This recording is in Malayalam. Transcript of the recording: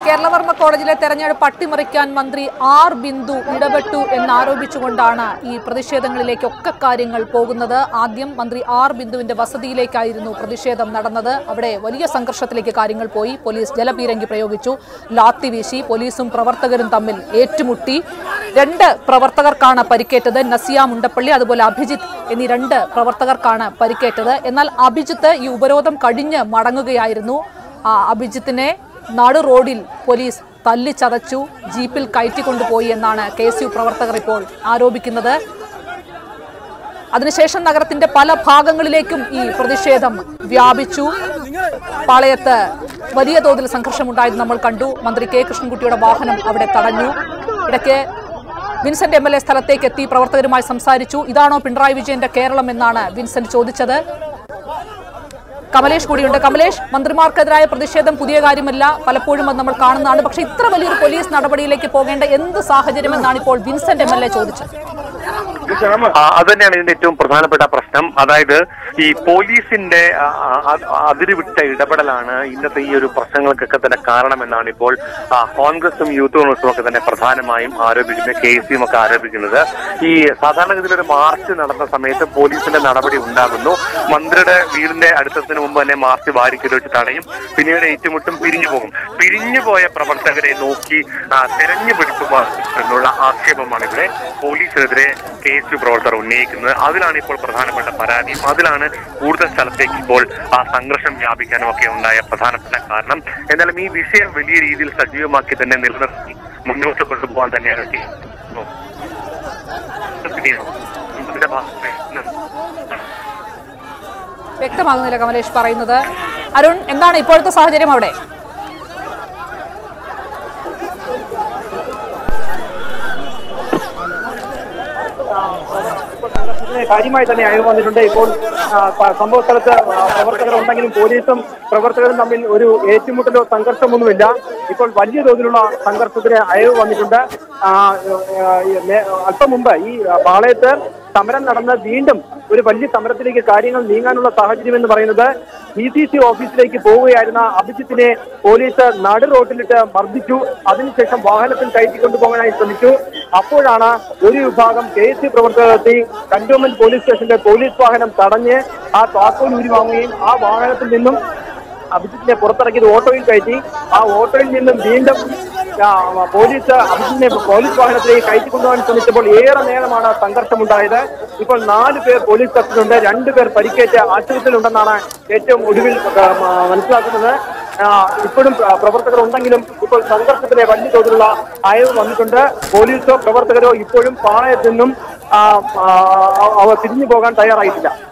കേരളവർമ്മ കോളേജിലെ തെരഞ്ഞെടുപ്പ് അട്ടിമറിക്കാൻ മന്ത്രി ആർ ബിന്ദു ഇടപെട്ടു എന്നാരോപിച്ചുകൊണ്ടാണ് ഈ പ്രതിഷേധങ്ങളിലേക്കൊക്കെ കാര്യങ്ങൾ പോകുന്നത് ആദ്യം മന്ത്രി ആർ ബിന്ദുവിന്റെ വസതിയിലേക്കായിരുന്നു പ്രതിഷേധം നടന്നത് അവിടെ വലിയ സംഘർഷത്തിലേക്ക് കാര്യങ്ങൾ പോയി പോലീസ് ജലപീരങ്കി പ്രയോഗിച്ചു ലാത്തി വീശി പോലീസും പ്രവർത്തകരും തമ്മിൽ ഏറ്റുമുട്ടി രണ്ട് പ്രവർത്തകർക്കാണ് പരിക്കേറ്റത് നസിയ മുണ്ടപ്പള്ളി അതുപോലെ അഭിജിത്ത് എന്നീ രണ്ട് പ്രവർത്തകർക്കാണ് പരിക്കേറ്റത് എന്നാൽ അഭിജിത്ത് ഈ ഉപരോധം കഴിഞ്ഞ് മടങ്ങുകയായിരുന്നു ആ അഭിജിത്തിനെ നടു റോഡിൽ പോലീസ് തല്ലിച്ചതച്ചു ജീപ്പിൽ കയറ്റിക്കൊണ്ടുപോയി എന്നാണ് കെ എസ് യു പ്രവർത്തകർ ഇപ്പോൾ ആരോപിക്കുന്നത് അതിനുശേഷം നഗരത്തിന്റെ പല ഭാഗങ്ങളിലേക്കും ഈ പ്രതിഷേധം വ്യാപിച്ചു പാളയത്ത് വലിയ തോതിൽ സംഘർഷമുണ്ടായത് നമ്മൾ കണ്ടു മന്ത്രി കെ കൃഷ്ണൻകുട്ടിയുടെ വാഹനം അവിടെ തടഞ്ഞു ഇടയ്ക്ക് വിൻസെന്റ് എം എൽ എ സ്ഥലത്തേക്ക് എത്തി പ്രവർത്തകരുമായി സംസാരിച്ചു ഇതാണോ പിണറായി വിജയന്റെ കേരളം എന്നാണ് വിൻസെന്റ് ചോദിച്ചത് കമലേഷ് കൂടിയുണ്ട് കമലേഷ് മന്ത്രിമാർക്കെതിരായ പ്രതിഷേധം പുതിയ കാര്യമല്ല പലപ്പോഴും അത് നമ്മൾ കാണുന്നതാണ് പക്ഷേ ഇത്ര വലിയൊരു പോലീസ് നടപടിയിലേക്ക് പോകേണ്ട എന്ത് സാഹചര്യം എന്നാണ് ഇപ്പോൾ വിൻസെന്റ് എം എൽ എ ചോദിച്ചത് ആ, അത് തന്നെയാണ് ഇതിന്റെ ഏറ്റവും പ്രധാനപ്പെട്ട പ്രശ്നം അതായത് ഈ പോലീസിന്റെ ആ, ആ, അതിരുവിട്ട ഇടപെടലാണ് ഇന്നത്തെ ഈ ഒരു പ്രശ്നങ്ങൾക്കൊക്കെ തന്നെ കാരണമെന്നാണ് ഇപ്പോൾ ആ, കോൺഗ്രസും യൂത്ത് കോൺഗ്രസും ഒക്കെ തന്നെ പ്രധാനമായും ആരോപിക്കുന്നത് കെ സിയും ഒക്കെ ആരോപിക്കുന്നത് ഈ സാധാരണഗതിയിൽ ഒരു മാർച്ച് നടന്ന സമയത്ത് പോലീസിന്റെ നടപടി ഉണ്ടാകുന്നു മന്ത്രിയുടെ വീടിന്റെ അടുത്തതിന് മുമ്പ് തന്നെ മാർച്ച് വാരിക്കൽ വെച്ച് തടയും പിന്നീട് ഏറ്റുമുട്ടും പിരിഞ്ഞു പോകും പിരിഞ്ഞു പോയ പ്രവർത്തകരെ നോക്കി ആ, തെരഞ്ഞു പിടിക്കുക എന്നുള്ള ആക്ഷേപമാണ് ഇവിടെ പോലീസിനെതിരെ കെ എസ് യു പ്രവർത്തകർ ഉന്നയിക്കുന്നത് അതിലാണ് ഇപ്പോൾ പ്രധാനപ്പെട്ട പരാതിയും അതിലാണ് കൂടുതൽ സ്ഥലത്തേക്ക് ഇപ്പോൾ ആ സംഘർഷം വ്യാപിക്കാനും ഒക്കെ ഉണ്ടായ പ്രധാനപ്പെട്ട കാരണം എന്നാലും ഈ വിഷയം വലിയ രീതിയിൽ സജീവമാക്കി തന്നെ നിലനിർത്തി മുന്നോട്ട് കൊണ്ടുപോകാൻ തന്നെയാണ് ചെയ്യുന്നത്. ഇതിന്റെ ഭാഗമായി വ്യക്തമാകുന്നില്ല കമലേഷ് പറയുന്നത് അരുൺ എന്താണ് ഇപ്പോഴത്തെ സാഹചര്യം അവിടെ ഇതിന് കാര്യമായി തന്നെ അയവ് വന്നിട്ടുണ്ട് ഇപ്പോൾ ആ, പ- സംഭവ സ്ഥലത്ത് ആ, പ്രവർത്തകർ ഉണ്ടെങ്കിലും പോലീസും പ്രവർത്തകരും തമ്മിൽ ഒരു ഏറ്റുമുട്ടലോ സംഘർഷമൊന്നുമില്ല ഇപ്പോൾ വലിയ തോതിലുള്ള സംഘർഷത്തിന് അയവ് വന്നിട്ടുണ്ട് ആ, ആ, നേ- അല്പം മുമ്പ് ഈ പാളയത്ത് സമരം നടന്ന് വീണ്ടും ഒരു വലിയ സമരത്തിലേക്ക് കാര്യങ്ങൾ നീങ്ങാനുള്ള സാഹചര്യം എന്ന് പറയുന്നത് ഡി സി സി ഓഫീസിലേക്ക് പോവുകയായിരുന്ന അഭിജിത്തിനെ പോലീസ് നടു റോട്ടിലിട്ട് മർദ്ദിച്ചു അതിനുശേഷം വാഹനത്തിൽ കയറ്റിക്കൊണ്ടുപോകാനായി ശ്രമിച്ചു അപ്പോഴാണ് ഒരു വിഭാഗം കെ എസ് സി പ്രവർത്തകർ എത്തി കന്റോൺമെന്റ് പോലീസ് സ്റ്റേഷന്റെ പോലീസ് വാഹനം തടഞ്ഞ് ആ താക്കോൽ ഊരി വാങ്ങുകയും ആ വാഹനത്തിൽ നിന്നും അഭിജിത്തിനെ പുറത്തിറക്കിയത് ഓട്ടോയിൽ കയറ്റി ആ ഓട്ടോയിൽ നിന്നും വീണ്ടും ആ, പോലീസ് അഭിജിത്തിനെ പോലീസ് വാഹനത്തിലേക്ക് കയറ്റിക്കൊണ്ടുപോകാൻ ശ്രമിച്ചപ്പോൾ ഏറെ നേരമാണ് സംഘർഷമുണ്ടായത് ഇപ്പോൾ നാല് പേർ പോലീസ് കസ്റ്റഡിയിലുണ്ട് രണ്ടുപേർ പരിക്കേറ്റ് ആശുപത്രിയിലുണ്ടെന്നാണ് ഏറ്റവും ഒടുവിൽ ആ, മനസ്സിലാക്കുന്നത് ആ, ഇപ്പോഴും പ്ര- പ്രവർത്തകർ ഉണ്ടെങ്കിലും ഇപ്പോൾ സംഘർഷത്തിലെ വലിയ തോതിലുള്ള അയവ് വന്നിട്ടുണ്ട് പോലീസോ പ്രവർത്തകരോ ഇപ്പോഴും പാളയത്തിൽ നിന്നും ആ, ആ, അവർ തിരിഞ്ഞു പോകാൻ തയ്യാറായിട്ടില്ല